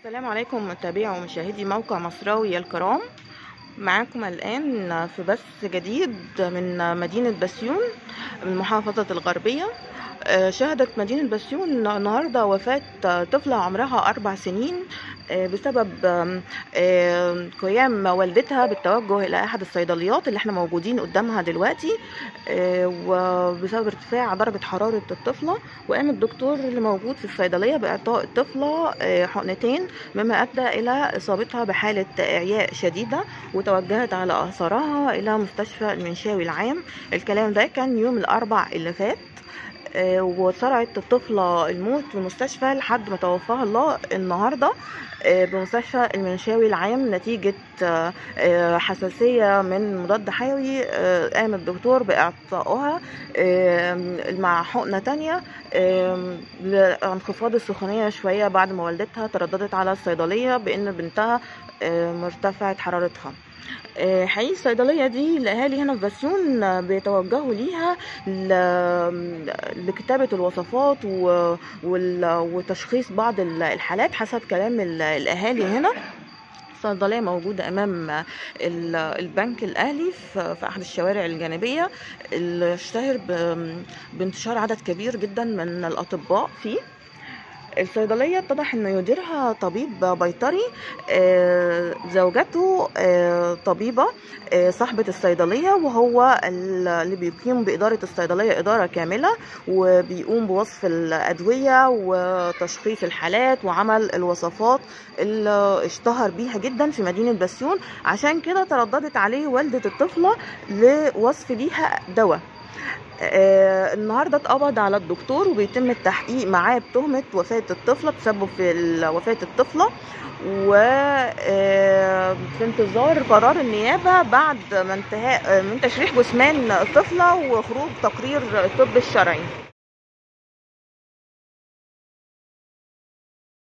السلام عليكم متابعي ومشاهدي موقع مصراوي الكرام معاكم الآن في بث جديد من مدينة بسيون من محافظة الغربية آه، شهدت مدينة بسيون النهاردة وفاة طفلة عمرها أربع سنين آه، بسبب آم، آم، قيام والدتها بالتوجه إلى أحد الصيدليات اللي احنا موجودين قدامها دلوقتي آه، وبسبب ارتفاع درجة حرارة الطفلة وقام الدكتور اللي موجود في الصيدلية بإعطاء الطفلة آه، حقنتين مما أدى إلى إصابتها بحالة إعياء شديدة وتوجهت على آثارها إلى مستشفى المنشاوي العام الكلام ده كان يوم الأربع اللي فات آه، وصرعت الطفلة الموت في المستشفى لحد ما توفاها الله النهاردة آه، بمستشفى المنشاوي العام نتيجة آه، آه، حساسية من مضاد حيوي آه، قام الدكتور بإعطائها آه، مع حقنة تانية آه، لانخفاض السخونية شوية بعد ما والدتها ترددت على الصيدلية بأن بنتها آه، مرتفعة حرارتها آه، حقيقي الصيدلية دي الأهالي هنا في بسيون آه، بيتوجهوا ليها ل- لكتابة الوصفات و- وال- وتشخيص بعض ال- الحالات حسب كلام ال- الأهالي هنا الصيدلية موجودة أمام ال- البنك الأهلي في في أحد الشوارع الجانبية اللي اشتهر ب- بانتشار عدد كبير جدا من الأطباء فيه الصيدلية اتضح انه يديرها طبيب بيطري آه، زوجته آه، طبيبة آه، صاحبة الصيدلية وهو ال- اللي بيقيم بإدارة الصيدلية إدارة كاملة وبيقوم بوصف الأدوية وتشخيص الحالات وعمل الوصفات اللي اشتهر بيها جدا في مدينة بسيون عشان كده ترددت عليه والدة الطفلة لوصف ليها دواء آه، النهارده اتقبض على الدكتور وبيتم التحقيق معاه بتهمه وفاه الطفله تسبب في ال- وفاه الطفله و آه، في انتظار قرار النيابه بعد ما انتهاء من تشريح جثمان الطفله وخروج تقرير الطب الشرعي